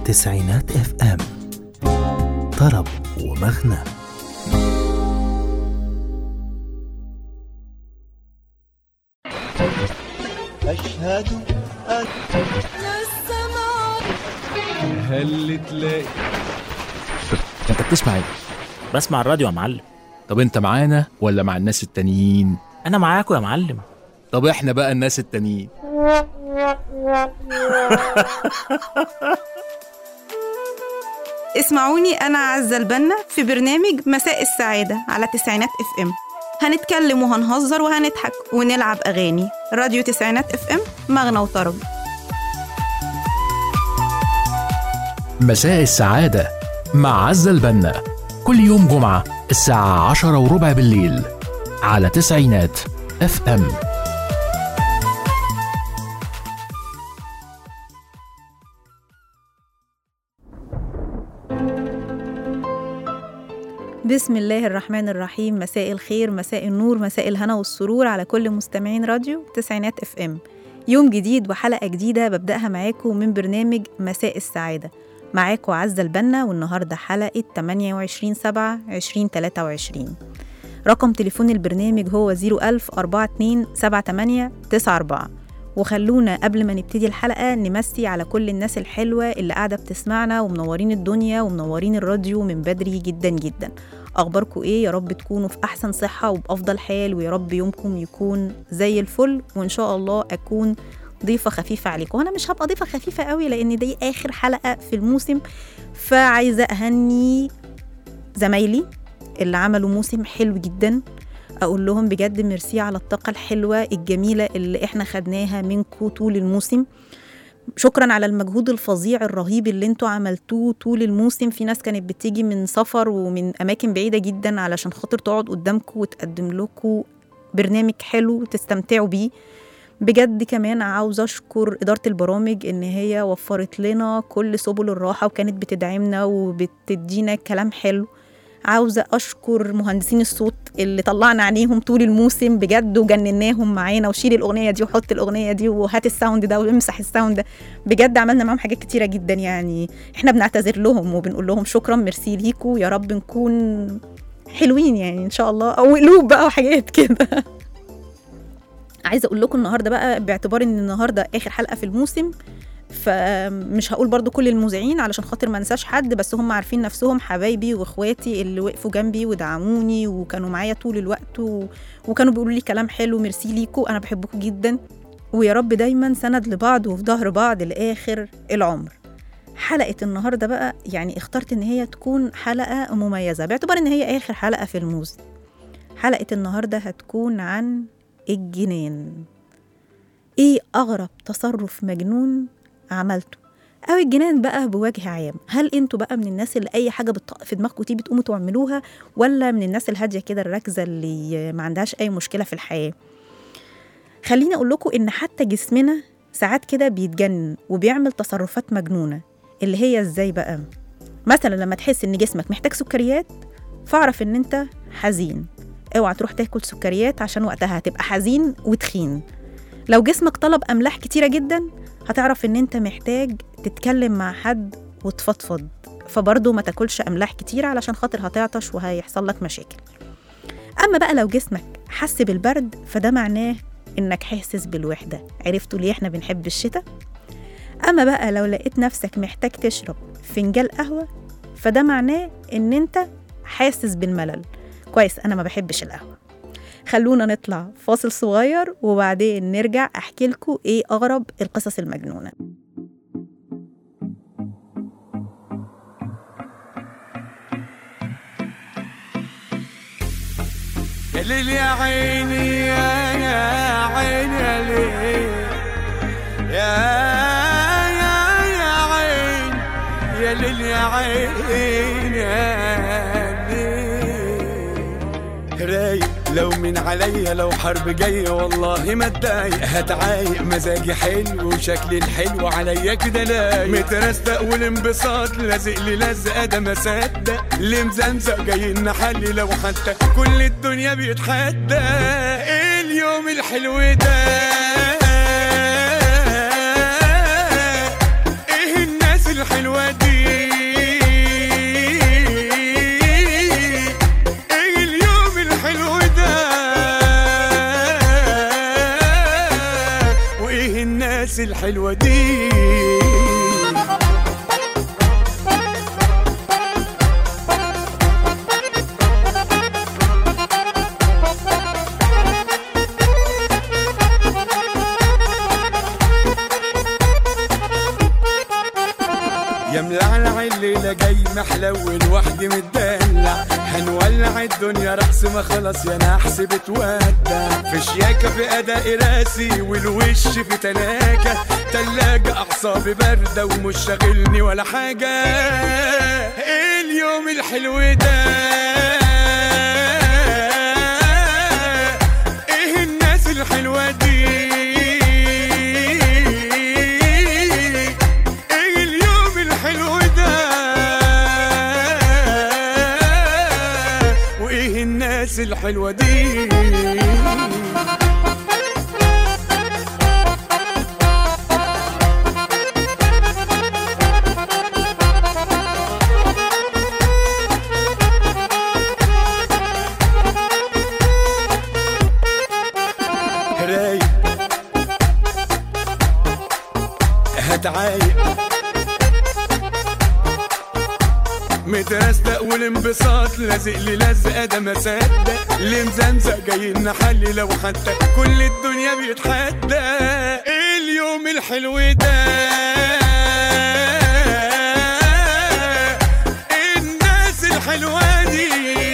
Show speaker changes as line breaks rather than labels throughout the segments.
تسعينات اف ام طرب ومغنى
أشهد أن
هل تلاقي
انت بتسمع ايه؟
بسمع الراديو يا معلم
طب انت معانا ولا مع الناس التانيين؟
انا معاكم يا معلم
طب احنا بقى الناس التانيين
اسمعوني أنا عزة البنا في برنامج مساء السعادة على تسعينات اف ام هنتكلم وهنهزر وهنضحك ونلعب أغاني راديو تسعينات اف ام مغنى وطرب
مساء السعادة مع عزة البنا كل يوم جمعة الساعة عشرة وربع بالليل على تسعينات اف ام
بسم الله الرحمن الرحيم مساء الخير مساء النور مساء الهنا والسرور على كل مستمعين راديو تسعينات اف ام يوم جديد وحلقة جديدة ببدأها معاكم من برنامج مساء السعادة معاكم عزة البنا والنهاردة حلقة 28 7 2023 رقم تليفون البرنامج هو 01000 42 78 94 وخلونا قبل ما نبتدي الحلقة نمسي على كل الناس الحلوة اللي قاعدة بتسمعنا ومنورين الدنيا ومنورين الراديو من بدري جدا جدا أخباركم إيه يا رب تكونوا في أحسن صحة وبأفضل حال ويا رب يومكم يكون زي الفل وإن شاء الله أكون ضيفة خفيفة عليكم وأنا مش هبقى ضيفة خفيفة قوي لأن دي آخر حلقة في الموسم فعايزة أهني زمايلي اللي عملوا موسم حلو جدا اقول لهم بجد ميرسي على الطاقه الحلوه الجميله اللي احنا خدناها منكم طول الموسم شكرا على المجهود الفظيع الرهيب اللي انتوا عملتوه طول الموسم في ناس كانت بتيجي من سفر ومن اماكن بعيده جدا علشان خاطر تقعد قدامكم وتقدم لكم برنامج حلو تستمتعوا بيه بجد كمان عاوزه اشكر اداره البرامج ان هي وفرت لنا كل سبل الراحه وكانت بتدعمنا وبتدينا كلام حلو عاوزة أشكر مهندسين الصوت اللي طلعنا عليهم طول الموسم بجد وجنناهم معانا وشيل الأغنية دي وحط الأغنية دي وهات الساوند ده وامسح الساوند ده بجد عملنا معاهم حاجات كتيرة جدا يعني احنا بنعتذر لهم وبنقول لهم شكرا ميرسي ليكوا يا رب نكون حلوين يعني إن شاء الله أو قلوب بقى وحاجات كده عايزة أقول لكم النهاردة بقى باعتبار إن النهاردة آخر حلقة في الموسم فمش هقول برضو كل المذيعين علشان خاطر ما انساش حد بس هم عارفين نفسهم حبايبي واخواتي اللي وقفوا جنبي ودعموني وكانوا معايا طول الوقت و... وكانوا بيقولوا لي كلام حلو ميرسي ليكوا انا بحبكم جدا ويا رب دايما سند لبعض وفي ظهر بعض لاخر العمر حلقة النهاردة بقى يعني اخترت ان هي تكون حلقة مميزة باعتبار ان هي اخر حلقة في الموسم حلقة النهاردة هتكون عن الجنان ايه اغرب تصرف مجنون عملته او الجنان بقى بوجه عام هل انتوا بقى من الناس اللي اي حاجه بتطق في دماغكم تيجي بتقوموا تعملوها ولا من الناس الهاديه كده الراكزه اللي ما عندهاش اي مشكله في الحياه خليني اقول لكم ان حتى جسمنا ساعات كده بيتجنن وبيعمل تصرفات مجنونه اللي هي ازاي بقى مثلا لما تحس ان جسمك محتاج سكريات فاعرف ان انت حزين اوعى تروح تاكل سكريات عشان وقتها هتبقى حزين وتخين لو جسمك طلب املاح كتيره جدا هتعرف ان انت محتاج تتكلم مع حد وتفضفض فبرضه ما تاكلش املاح كتير علشان خاطر هتعطش وهيحصل لك مشاكل اما بقى لو جسمك حس بالبرد فده معناه انك حاسس بالوحده عرفتوا ليه احنا بنحب الشتاء اما بقى لو لقيت نفسك محتاج تشرب فنجان قهوه فده معناه ان انت حاسس بالملل كويس انا ما بحبش القهوه خلونا نطلع فاصل صغير وبعدين نرجع احكي لكم ايه اغرب القصص المجنونه
يا ليل يا عيني يا يا عيني يا ليل يا يا يا عين يا ليل يا عين يا ليل رايق لو من عليا لو حرب جاية والله ما اتضايق هتعايق مزاجي حلو وشكلي الحلو عليا كده لايق مترستق والانبساط لازق لي لزقة ده ما صدق اللي مزمزق جاي نحلي لو حتى كل الدنيا بيتحدى ايه اليوم الحلو ده ايه الناس الحلوة دي ايه اليوم الحلو ده وايه الناس الحلوة دي يا ملعلع الليلة جاي محلول وحدي متدلع هنولع الدنيا رقص ما خلاص يا نحس بتودع في شياكة في أداء راسي والوش في تلاجة تلاجة أعصابي باردة ومش شاغلني ولا حاجة إيه اليوم الحلو ده ايه الناس الحلوة دي ايه اليوم الحلو ده وايه الناس الحلوة دي رايق هتعايق مترستق والانبساط لازق لي لزقه ده ما صدق اللي مزمزق جاي نحلي لو حتى كل الدنيا بيتحدى ايه اليوم الحلو ده الناس الحلوة دي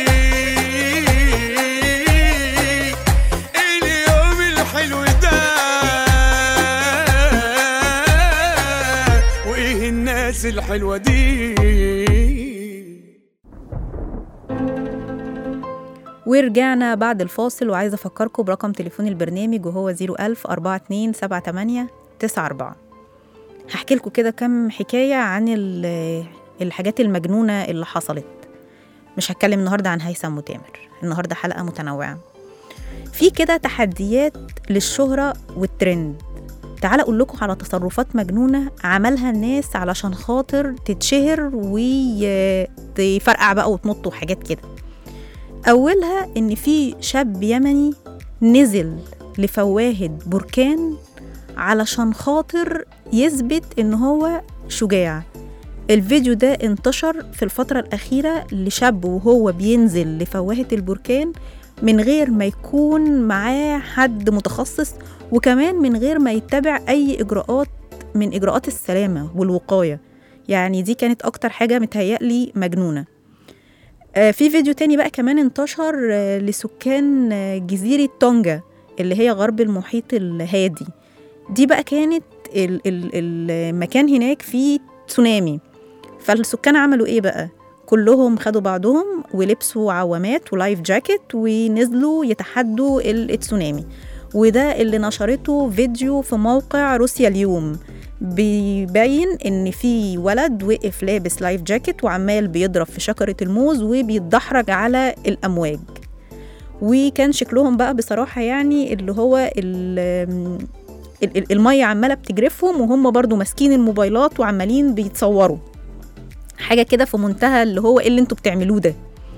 اليوم الحلو ده وايه الناس الحلوة دي
ورجعنا بعد الفاصل وعايزة أفكركم برقم تليفون البرنامج وهو 01000 42 78 94 هحكي لكم كده كم حكاية عن ال- الحاجات المجنونة اللي حصلت مش هتكلم النهاردة عن هيثم وتامر النهاردة حلقة متنوعة في كده تحديات للشهرة والترند تعال أقول لكم على تصرفات مجنونة عملها الناس علشان خاطر تتشهر وتفرقع بقى وتنط وحاجات كده أولها إن في شاب يمني نزل لفواهة بركان علشان خاطر يثبت إن هو شجاع الفيديو ده انتشر في الفترة الأخيرة لشاب وهو بينزل لفواهة البركان من غير ما يكون معاه حد متخصص وكمان من غير ما يتبع أي إجراءات من إجراءات السلامة والوقاية يعني دي كانت أكتر حاجة متهيألي مجنونة آه، في فيديو تاني بقى كمان انتشر آه، لسكان آه، جزيرة تونجا اللي هي غرب المحيط الهادي دي بقى كانت ال- ال- المكان هناك فيه تسونامي فالسكان عملوا ايه بقى كلهم خدوا بعضهم ولبسوا عوامات ولايف جاكيت ونزلوا يتحدوا ال- التسونامي وده اللي نشرته فيديو في موقع روسيا اليوم بيبين ان في ولد وقف لابس لايف جاكيت وعمال بيضرب في شجره الموز وبيتدحرج على الامواج وكان شكلهم بقى بصراحه يعني اللي هو ال- ال- ال- الميه عماله بتجرفهم وهم برضو ماسكين الموبايلات وعمالين بيتصوروا حاجه كده في منتهى اللي هو ايه اللي انتوا بتعملوه ده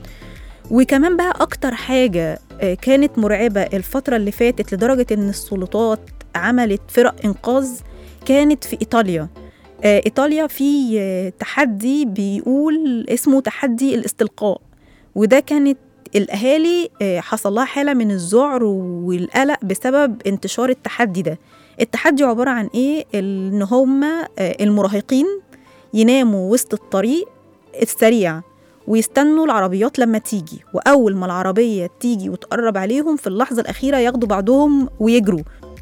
وكمان بقى اكتر حاجه آه، كانت مرعبه الفتره اللي فاتت لدرجه ان السلطات عملت فرق انقاذ كانت في ايطاليا آه، ايطاليا في آه، تحدي بيقول اسمه تحدي الاستلقاء وده كانت الاهالي آه، حصل لها حاله من الذعر والقلق بسبب انتشار التحدي ده التحدي عباره عن ايه ان هم المراهقين يناموا وسط الطريق السريع ويستنوا العربيات لما تيجي وأول ما العربية تيجي وتقرب عليهم في اللحظة الأخيرة ياخدوا بعضهم ويجروا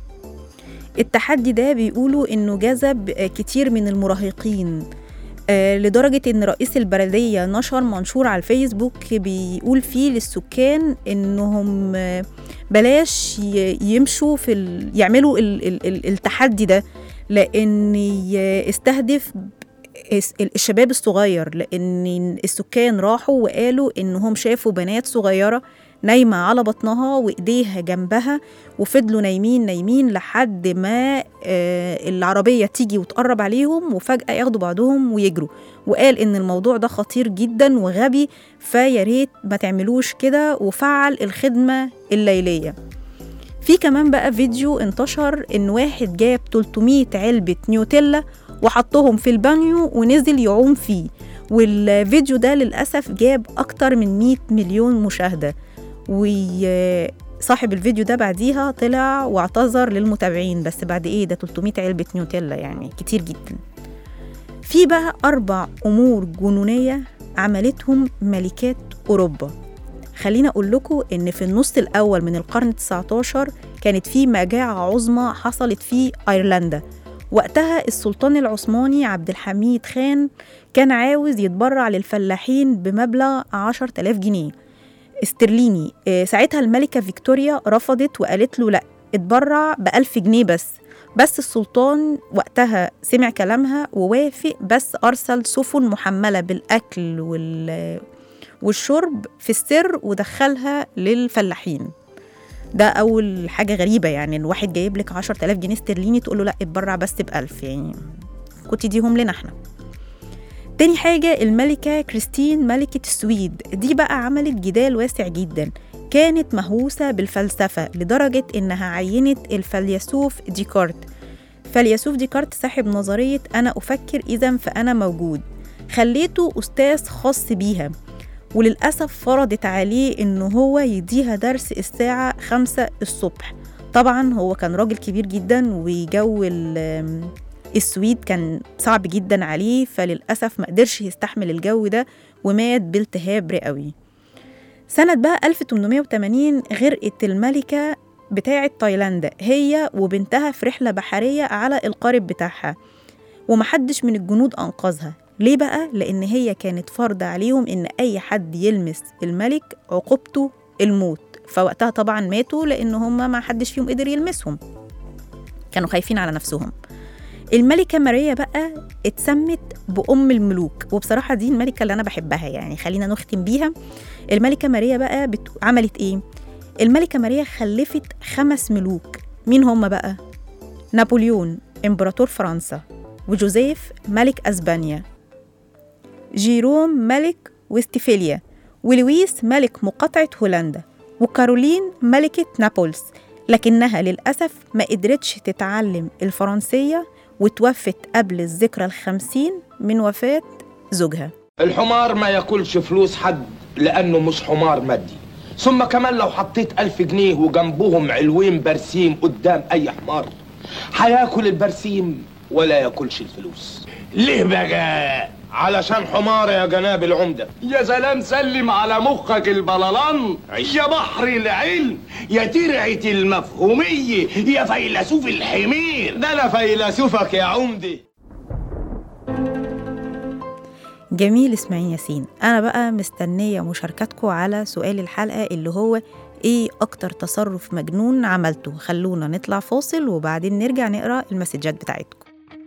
التحدي ده بيقولوا إنه جذب آه، كتير من المراهقين آه، لدرجة إن رئيس البلدية نشر منشور على الفيسبوك بيقول فيه للسكان إنهم آه، بلاش ي- يمشوا في ال... يعملوا ال... ال... ال- التحدي ده لأن يستهدف الس- الشباب الصغير لان السكان راحوا وقالوا انهم شافوا بنات صغيره نايمة على بطنها وإيديها جنبها وفضلوا نايمين نايمين لحد ما آه، العربية تيجي وتقرب عليهم وفجأة ياخدوا بعضهم ويجروا وقال إن الموضوع ده خطير جدا وغبي فيا ريت ما تعملوش كده وفعل الخدمة الليلية في كمان بقى فيديو انتشر إن واحد جاب 300 علبة نيوتيلا وحطهم في البانيو ونزل يعوم فيه والفيديو ده للأسف جاب أكتر من 100 مليون مشاهدة وصاحب الفيديو ده بعديها طلع واعتذر للمتابعين بس بعد ايه ده 300 علبة نيوتيلا يعني كتير جدا في بقى أربع أمور جنونية عملتهم ملكات أوروبا خلينا أقول لكم إن في النص الأول من القرن 19 كانت في مجاعة عظمى حصلت في أيرلندا وقتها السلطان العثماني عبد الحميد خان كان عاوز يتبرع للفلاحين بمبلغ 10000 جنيه استرليني آه، ساعتها الملكة فيكتوريا رفضت وقالت له لا اتبرع بألف جنيه بس بس السلطان وقتها سمع كلامها ووافق بس أرسل سفن محملة بالأكل وال والشرب في السر ودخلها للفلاحين ده أول حاجة غريبة يعني الواحد جايب لك 10000 جنيه استرليني تقول له لا اتبرع بس بألف يعني كنت ديهم لنا احنا تاني حاجة الملكة كريستين ملكة السويد دي بقى عملت جدال واسع جدا كانت مهووسة بالفلسفة لدرجة إنها عينت الفيلسوف ديكارت فيلسوف ديكارت صاحب نظرية أنا أفكر إذا فأنا موجود خليته أستاذ خاص بيها وللأسف فرضت عليه إنه هو يديها درس الساعة خمسة الصبح طبعا هو كان راجل كبير جدا وجو ال- السويد كان صعب جدا عليه فللأسف ما قدرش يستحمل الجو ده ومات بالتهاب رئوي سنة بقى 1880 غرقت الملكة بتاعة تايلاندا هي وبنتها في رحلة بحرية على القارب بتاعها ومحدش من الجنود أنقذها ليه بقى؟ لأن هي كانت فرض عليهم إن أي حد يلمس الملك عقوبته الموت فوقتها طبعا ماتوا لأن هم ما حدش فيهم قدر يلمسهم كانوا خايفين على نفسهم الملكة ماريا بقى اتسمت بأم الملوك وبصراحة دي الملكة اللي أنا بحبها يعني خلينا نختم بيها الملكة ماريا بقى بت... عملت إيه؟ الملكة ماريا خلفت خمس ملوك مين هم بقى؟ نابليون إمبراطور فرنسا وجوزيف ملك أسبانيا جيروم ملك وستفيليا ولويس ملك مقاطعة هولندا وكارولين ملكة نابلس لكنها للأسف ما قدرتش تتعلم الفرنسية وتوفت قبل الذكرى الخمسين من وفاة زوجها
الحمار ما ياكلش فلوس حد لانه مش حمار مادي ثم كمان لو حطيت ألف جنيه وجنبهم علوين برسيم قدام أي حمار هياكل البرسيم ولا ياكلش الفلوس
ليه بقى
علشان حمار يا جناب العمدة
يا سلام سلم على مخك البلالان يا بحر العلم يا ترعة المفهومية يا فيلسوف الحمير
ده أنا فيلسوفك يا عمدي
جميل اسماعيل ياسين انا بقى مستنيه مشاركتكم على سؤال الحلقه اللي هو ايه اكتر تصرف مجنون عملته خلونا نطلع فاصل وبعدين نرجع نقرا المسجات بتاعتكم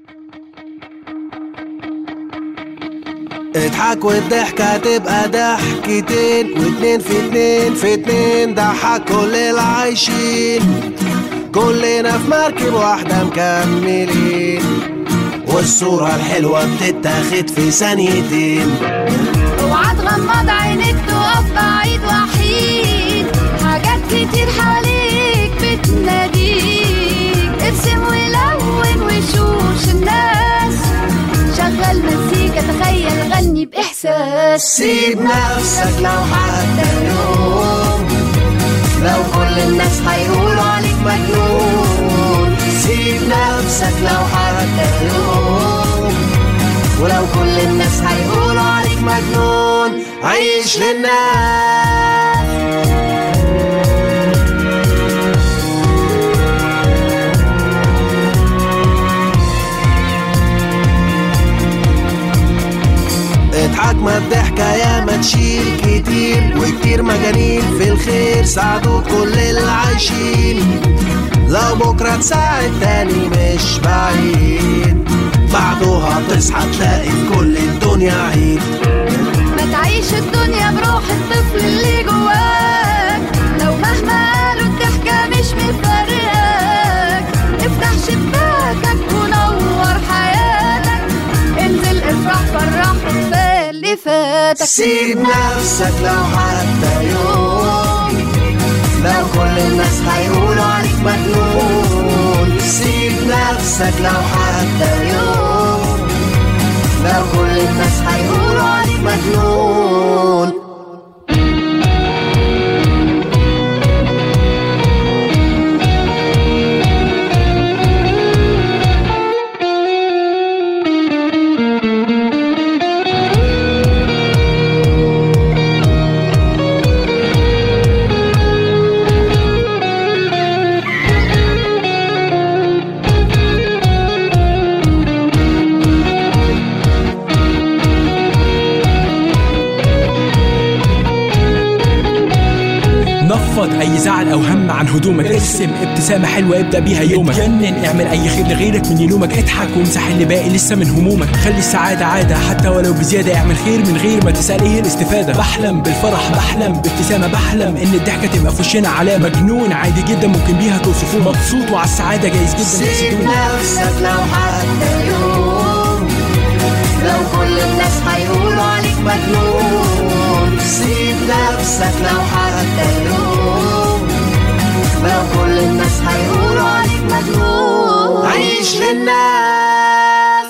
اضحك والضحكة تبقى ضحكتين واتنين في اتنين في اتنين ضحك كل العايشين كلنا في مركب واحدة مكملين والصورة الحلوة بتتاخد في ثانيتين
اوعى تغمض عينيك تقف بعيد وحيد حاجات كتير حواليك بتناديك ارسم ولون وشوش الناس شغل مزيكا تخيل غني بإحساس
سيب نفسك لو حتى يوم لو كل الناس هيقولوا عليك مجنون سيب نفسك لو حتى يوم ولو كل الناس هيقولوا عليك مجنون عيش للناس اضحك ما الضحكة يا ما تشيل كتير وكتير مجانين في الخير ساعدوا كل العايشين لو بكرة تساعد تاني مش بعيد بعدها تصحى تلاقي في كل الدنيا عيد
ما تعيش الدنيا بروح الطفل اللي جواك مفرقاك افتح شباكك ونور حياتك انزل افرح فرح وكفايه اللي فاتك
سيب نفسك لو حتى يوم لو كل الناس هيقولوا عليك مجنون سيب نفسك لو حتى يوم لو كل الناس هيقولوا عليك مجنون
نفض اي زعل او هم عن هدومك ارسم ابتسامه حلوه ابدا بيها يومك اتجنن اعمل اي خير لغيرك من يلومك اضحك وامسح اللي باقي لسه من همومك خلي السعاده عاده حتى ولو بزياده اعمل خير من غير ما تسال ايه الاستفاده بحلم بالفرح بحلم بابتسامه بحلم ان الضحكه تبقى في وشنا علامه مجنون عادي جدا ممكن بيها توصفوه مبسوط وعلى السعاده جايز جدا
سيب
تحسدوه
نفسك لو حتى يوم لو كل الناس هيقولوا عليك مجنون سيب نفسك لو حتى يوم لو كل الناس هيقولوا عليك مجنون عيش للناس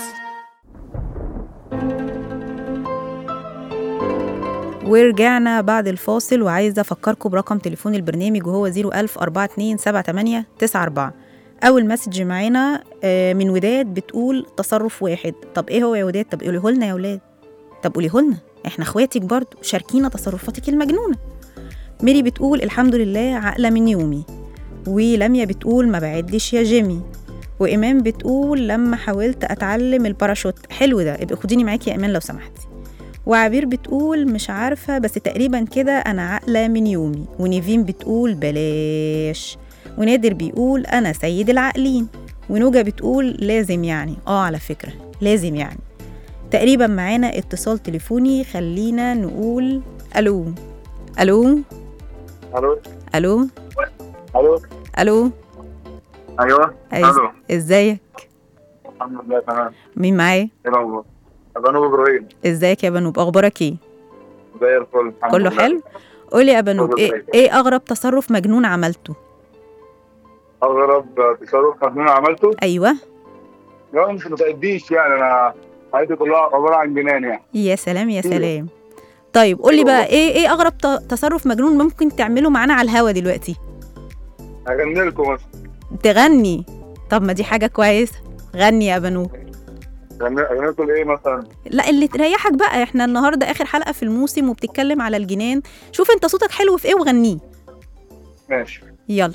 ورجعنا بعد الفاصل وعايزة أفكركم برقم تليفون البرنامج وهو 010427894 أول مسج معانا آه، من وداد بتقول تصرف واحد طب إيه هو يا وداد طب قوليه لنا يا ولاد طب قوليه لنا إحنا إخواتك برضو شاركينا تصرفاتك المجنونة ميري بتقول الحمد لله عاقلة من يومي ولميا بتقول ما بعدش يا جيمي وإيمان بتقول لما حاولت أتعلم الباراشوت حلو ده ابقي خديني معاكي يا إيمان لو سمحتي وعبير بتقول مش عارفة بس تقريبا كده أنا عاقلة من يومي ونيفين بتقول بلاش ونادر بيقول أنا سيد العاقلين ونوجا بتقول لازم يعني اه على فكرة لازم يعني تقريبا معانا اتصال تليفوني خلينا نقول ألو ألو
الو
ألو
الو
ألو
ايوه
عايز-
الو
ازيك
الحمد لله تمام
مين معايا
ايه الاخبار؟ ابانو ابراهيم
ازيك يا بنوب اخبارك ايه
زي الفل الحمد
كله
لله.
حلو قولي يا بنوب
كله
ايه
كويس.
ايه اغرب تصرف مجنون عملته
اغرب تصرف مجنون عملته
ايوه
لا مش متأديش يعني انا حياتي كلها عباره عن جنان يعني
يا سلام يا
كتير.
سلام طيب قولي بقى ايه ايه اغرب ت- تصرف مجنون ممكن تعمله معانا على الهوا دلوقتي
هغني لكم مثلا
تغني طب ما دي حاجه كويسه غني يا بنوب
هغني هغني لكم ايه مثلا؟
لا اللي تريحك بقى احنا النهارده اخر حلقه في الموسم وبتتكلم على الجنان شوف انت صوتك حلو في ايه وغنيه
ماشي
يلا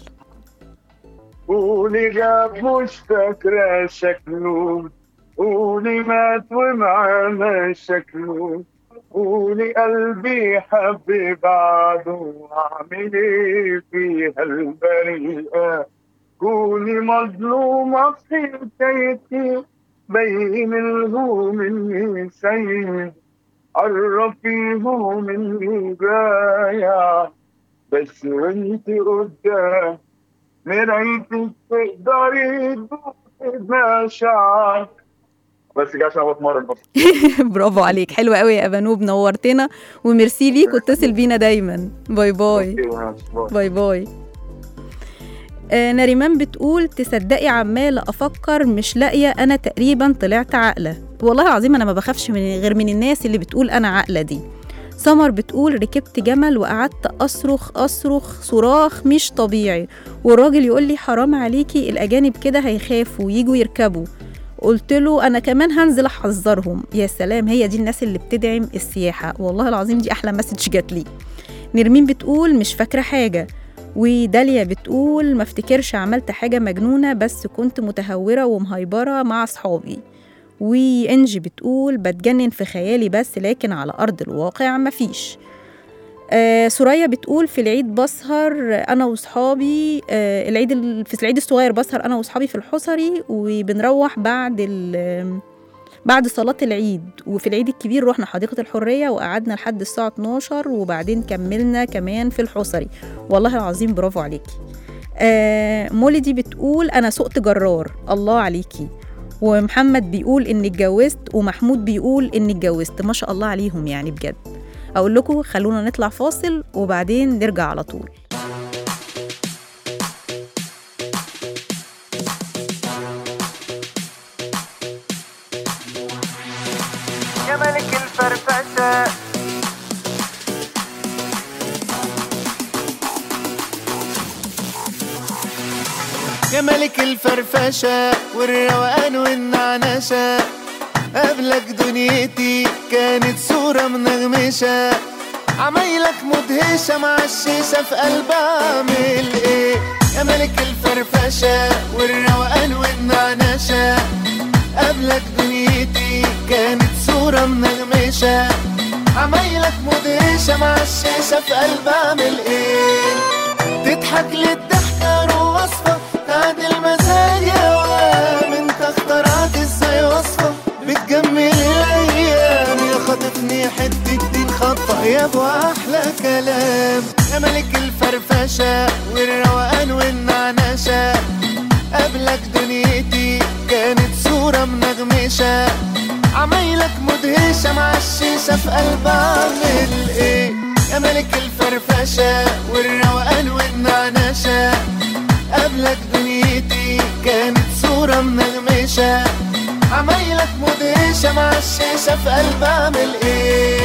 قولي غاب مش فاكرة شكله قولي مات ومعانا شكله قولي قلبي حب بعده اعمل ايه فيها البريئة قولي مظلومة في حكايتي بين الهو مني سيد عرفيه مني جاية بس وانت قدام مرايتك تقدري تبقى مشاعر بس كده عشان بتمرن بس
برافو عليك حلو قوي يا بنوب نورتنا وميرسي ليك واتصل بينا دايما باي باي باي باي آه نريمان بتقول تصدقي عمالة أفكر مش لاقية أنا تقريبا طلعت عاقلة والله العظيم أنا ما بخافش من غير من الناس اللي بتقول أنا عاقلة دي سمر بتقول ركبت جمل وقعدت أصرخ أصرخ صراخ مش طبيعي والراجل يقول لي حرام عليكي الأجانب كده هيخافوا ويجوا يركبوا قلت له أنا كمان هنزل أحذرهم يا سلام هي دي الناس اللي بتدعم السياحة والله العظيم دي أحلى مسج جات لي نرمين بتقول مش فاكرة حاجة وداليا بتقول ما افتكرش عملت حاجة مجنونة بس كنت متهورة ومهيبرة مع صحابي وإنجي بتقول بتجنن في خيالي بس لكن على أرض الواقع مفيش آه سوريا بتقول في العيد بسهر أنا وصحابي آه العيد ال- في العيد الصغير بسهر أنا وصحابي في الحصري وبنروح بعد ال بعد صلاة العيد وفي العيد الكبير رحنا حديقة الحرية وقعدنا لحد الساعة 12 وبعدين كملنا كمان في الحصري والله العظيم برافو عليكي آه مولدي بتقول انا سقت جرار الله عليكي ومحمد بيقول اني اتجوزت ومحمود بيقول اني اتجوزت ما شاء الله عليهم يعني بجد اقول لكم خلونا نطلع فاصل وبعدين نرجع على طول
يا ملك الفرفشة
يا ملك الفرفشة والروقان والنعنشة قبلك دنيتي كانت صورة منغمشة عمايلك مدهشة مع الشيشة في قلب أعمل إيه يا ملك الفرفشة والروقان والنعنشة قبلك دنيتي كانت صورة منغمشة عمايلك مدهشة مع الشيشة في قلب أعمل إيه تضحك للضحكة روح وصفة تعدل مزاجي أوام انت اخترعت ازاي وصفة بتجمل الأيام يا خاطفني حتة دين خطة يا ابو أحلى كلام يا ملك الفرفشة والروقان والنعنشة قبلك دنيتي كانت صورة منغمشة عمايلك مدهشة مع الشيشة في قلب أعمل إيه يا ملك الفرفشة والروقان والنعنشة قبلك دنيتي كانت صورة منغمشة عمايلك مدهشة مع الشيشة في قلب أعمل إيه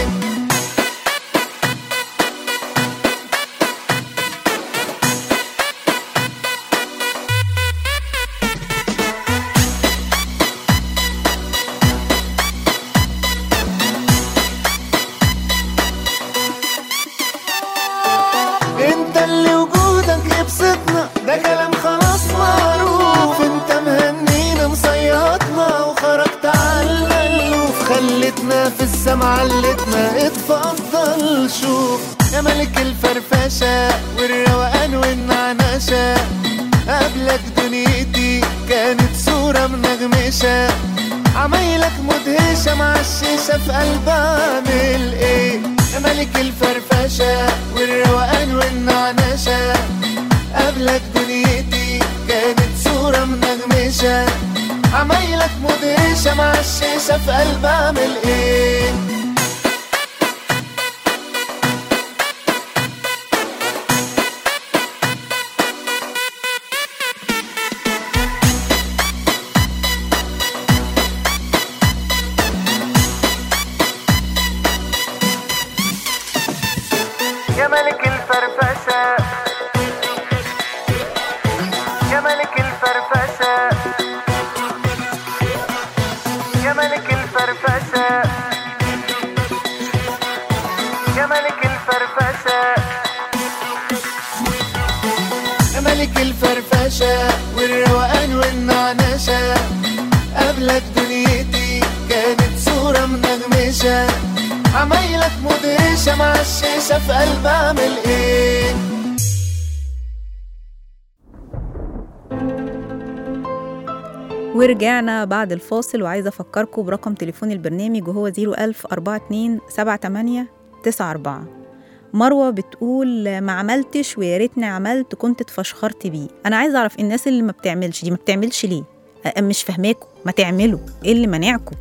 انت اللي وجودك يبسطنا ده كلام خلاص معروف انت مهنينا مصيطنا وخرجت على المألوف خلتنا في السما علتنا اتفضل شوف يا ملك الفرفشة والروقان والنعنشة قبلك دنيتي كانت صورة منغمشة عمايلك مدهشة مع الشيشة في قلب أعمل إيه يا ملك الفرفشة والروقان والنعنشة قبلك دنيتي كانت صورة منغمشة عمايلك مدهشة مع الشيشة في قلب أعمل إيه يا ملك الفرفشة يا ملك الفرفشة يا ملك الفرفشة يا ملك الفرفشة يا ملك الفرفشة والروقان والنعنشة قبلك دنيتي كانت صورة منغمشة عمايلك مدهشة مع الشيشة في قلب أعمل إيه
ورجعنا بعد الفاصل وعايزة أفكركم برقم تليفون البرنامج وهو 01000 42 78 94 مروة بتقول ما عملتش ويا ريتني عملت كنت اتفشخرت بيه أنا عايزة أعرف الناس اللي ما بتعملش دي ما بتعملش ليه أه، مش فاهماكم ما تعملوا إيه اللي منعكم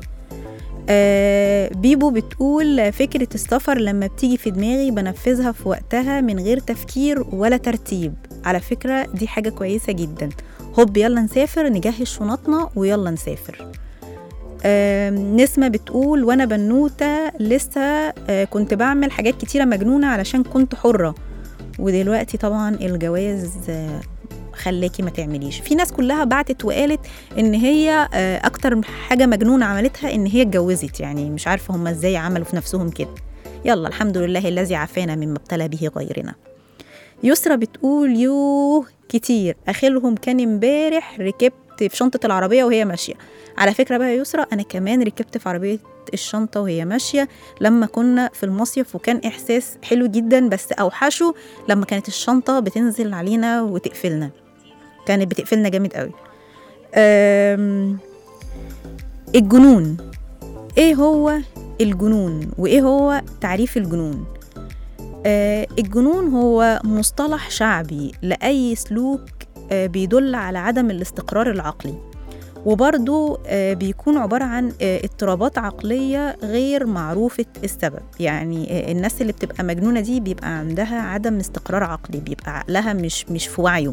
آه بيبو بتقول فكرة السفر لما بتيجي في دماغي بنفذها في وقتها من غير تفكير ولا ترتيب على فكرة دي حاجة كويسة جدا هوب يلا نسافر نجهز شنطنا ويلا نسافر آه نسمة بتقول وانا بنوتة لسه آه كنت بعمل حاجات كتيرة مجنونة علشان كنت حرة ودلوقتي طبعا الجواز آه خلاكي ما تعمليش في ناس كلها بعتت وقالت ان هي آه، اكتر حاجه مجنونه عملتها ان هي اتجوزت يعني مش عارفه هم ازاي عملوا في نفسهم كده يلا الحمد لله الذي عافانا مما ابتلى به غيرنا يسرا بتقول يوه كتير اخرهم كان امبارح ركبت في شنطه العربيه وهي ماشيه على فكره بقى يا يسرا انا كمان ركبت في عربيه الشنطه وهي ماشيه لما كنا في المصيف وكان احساس حلو جدا بس اوحشه لما كانت الشنطه بتنزل علينا وتقفلنا كانت بتقفلنا جامد قوي أم، الجنون ايه هو الجنون وايه هو تعريف الجنون آه، الجنون هو مصطلح شعبي لأي سلوك آه، بيدل على عدم الاستقرار العقلي وبرضه آه، بيكون عبارة عن آه، اضطرابات عقلية غير معروفة السبب يعني آه، الناس اللي بتبقى مجنونة دي بيبقى عندها عدم استقرار عقلي بيبقى عقلها مش مش في وعيه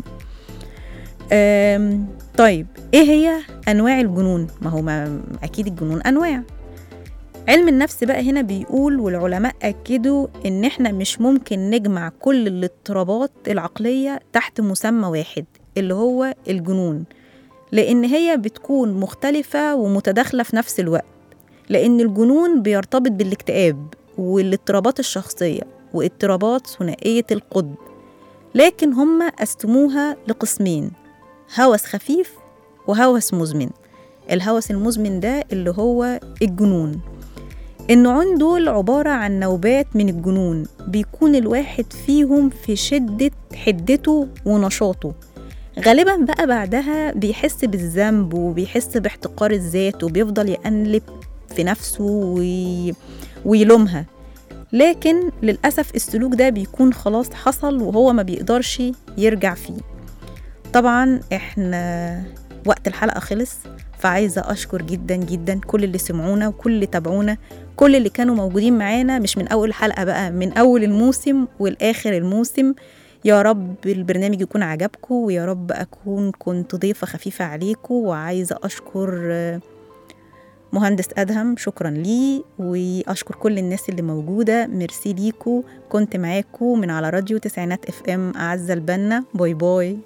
آم، طيب ايه هي انواع الجنون ما هو ما اكيد الجنون انواع علم النفس بقى هنا بيقول والعلماء أكدوا إن إحنا مش ممكن نجمع كل الاضطرابات العقلية تحت مسمى واحد اللي هو الجنون لأن هي بتكون مختلفة ومتداخلة في نفس الوقت لأن الجنون بيرتبط بالاكتئاب والاضطرابات الشخصية واضطرابات ثنائية القطب لكن هم قسموها لقسمين هوس خفيف وهوس مزمن الهوس المزمن ده اللي هو الجنون النوعين دول عبارة عن نوبات من الجنون بيكون الواحد فيهم في شدة حدته ونشاطه غالبا بقى بعدها بيحس بالذنب وبيحس باحتقار الذات وبيفضل يقلب في نفسه وي... ويلومها لكن للأسف السلوك ده بيكون خلاص حصل وهو ما بيقدرش يرجع فيه طبعا احنا وقت الحلقة خلص فعايزة أشكر جدا جدا كل اللي سمعونا وكل اللي تابعونا كل اللي كانوا موجودين معانا مش من أول حلقة بقى من أول الموسم والآخر الموسم يا رب البرنامج يكون عجبكم ويا رب أكون كنت ضيفة خفيفة عليكم وعايزة أشكر آه، مهندس أدهم شكرا ليه وأشكر كل الناس اللي موجودة ميرسي ليكو كنت معاكم من على راديو تسعينات اف ام أعز البنا باي باي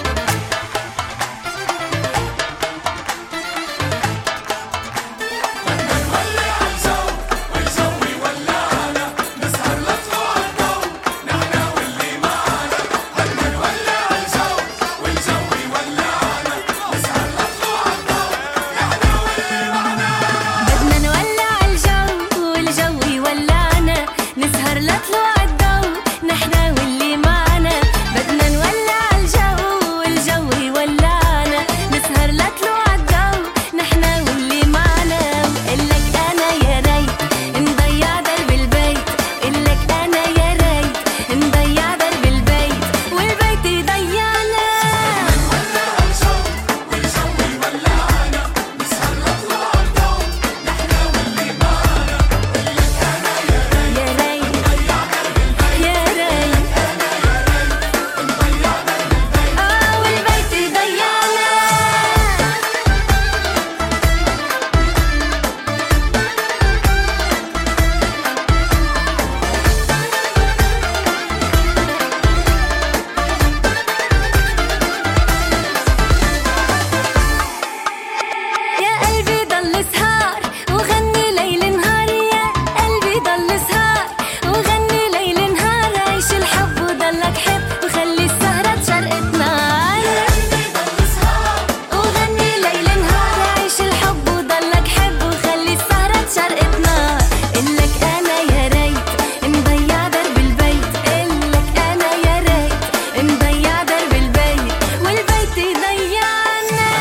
بدنا نولع الجو والجو يولعنا نسهر لطلوع الضو نحنا واللي معنا بدنا نولع الجو والجو يولعنا نسهر لطلوع الضو نحنا واللي معنا وقلك انا يا ريت نضيع درب البيت قلك انا يا ريت نضيع درب البيت والبيت يضيعنا يا ريت يا ريت اه والبيت يضيعنا يا قلبي ضل سهار وغني ليل نهار يا قلبي ضل سهار وغني ليل نهار عيش الحب وضلك حب وخلي السهرة تشرقت نار وغني ليل نهار عيش الحب وضلك حب وخلي السهرة تشرقت نار قلك انا يا ريت نضيع درب البيت قلك انا يا ريت نضيع درب البيت والبيت يضيعنا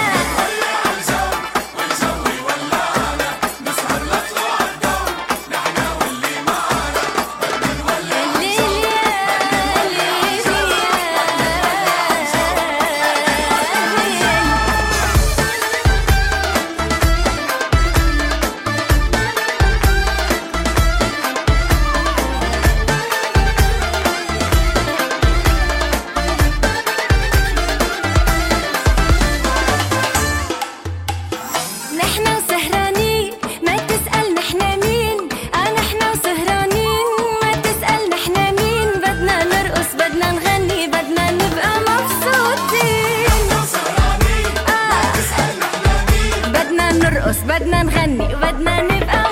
نحنا وسهرانين ما تسأل نحنا مين اه نحنا وسهرانين ما تسأل نحنا مين بدنا نرقص بدنا نغني بدنا نبقى مبسوطين آه بدنا نرقص بدنا نغني بدنا نبقى